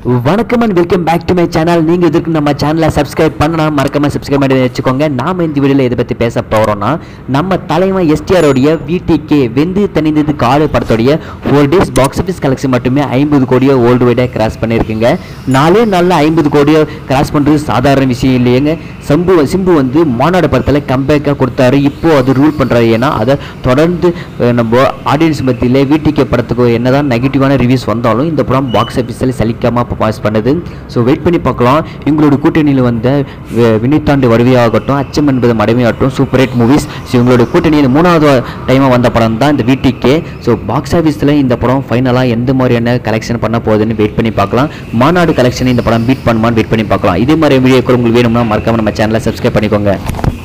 வணக்கம் and welcome back to my channel நீங்கள் இதற்கு நம்ம சேனலை சப்ஸ்கிரைப் பண்ணலாம் மறக்காம சப்ஸ்கிரைப் பண்ணி வச்சுக்கோங்க நாம இந்த வீடியோவில் இதை பற்றி பேச போகிறோம்னா நம்ம தலைவன் எஸ்டிஆரோடைய விடிகே வெந்து தணிந்தது காடு படத்துடைய four days box office collection மட்டுமே ஐம்பது கோடியோ வேர்ல்டு வைடாக கிராஸ் பண்ணியிருக்குங்க நாலே நாளில் ஐம்பது கோடியோ கிராஸ் பண்ணுறது சாதாரண விஷயம் இல்லையேங்க சம்பு சிம்பு வந்து மாநாடு படத்தில் கம்பேக்காக கொடுத்தாரு இப்போ அது ரூல் பண்ணுறாரு ஏன்னா அதை தொடர்ந்து அஹ், நம்ம ஆடியன்ஸ் மத்தியில் விடிகே படத்துக்கு என்னதான் நெகட்டிவான ரிவ்யூஸ் வந்தாலும் இந்த படம் பாக்ஸ் ஆஃபீஸில் சலிக்காமல் பர்ஃபார்மன்ஸ் பண்ணுது ஸோ வெயிட் பண்ணி பார்க்கலாம் இவங்களோட கூட்டணியில் வந்த வி- வினித்தாண்டு வருவையாகட்டும் அச்சம் என்பது மடமையாகட்டும் சூப்பர் ஹிட் மூவிஸ் ஸோ இவங்களோட கூட்டணியில் மூணாவது டைமாக வந்த படம் தான் இந்த விடிகே ஸோ பாக்ஸ் ஆஃபீஸில் இந்த படம் ஃபைனலாக எந்த மாதிரியான கலெக்ஷன் பண்ண போகுதுன்னு வெயிட் பண்ணி பார்க்கலாம் மாநாடு கலெக்ஷன் இந்த படம் பீட் பண்ணுமான்னு வெயிட் பண்ணி பார்க்கலாம் இதே மாதிரி வீடியோக்கள் உங்களுக்கு வேணும்னா மறக்காம நம்ம சேனலை சப்ஸ்கிரைப் பண்ணிக்கோங்க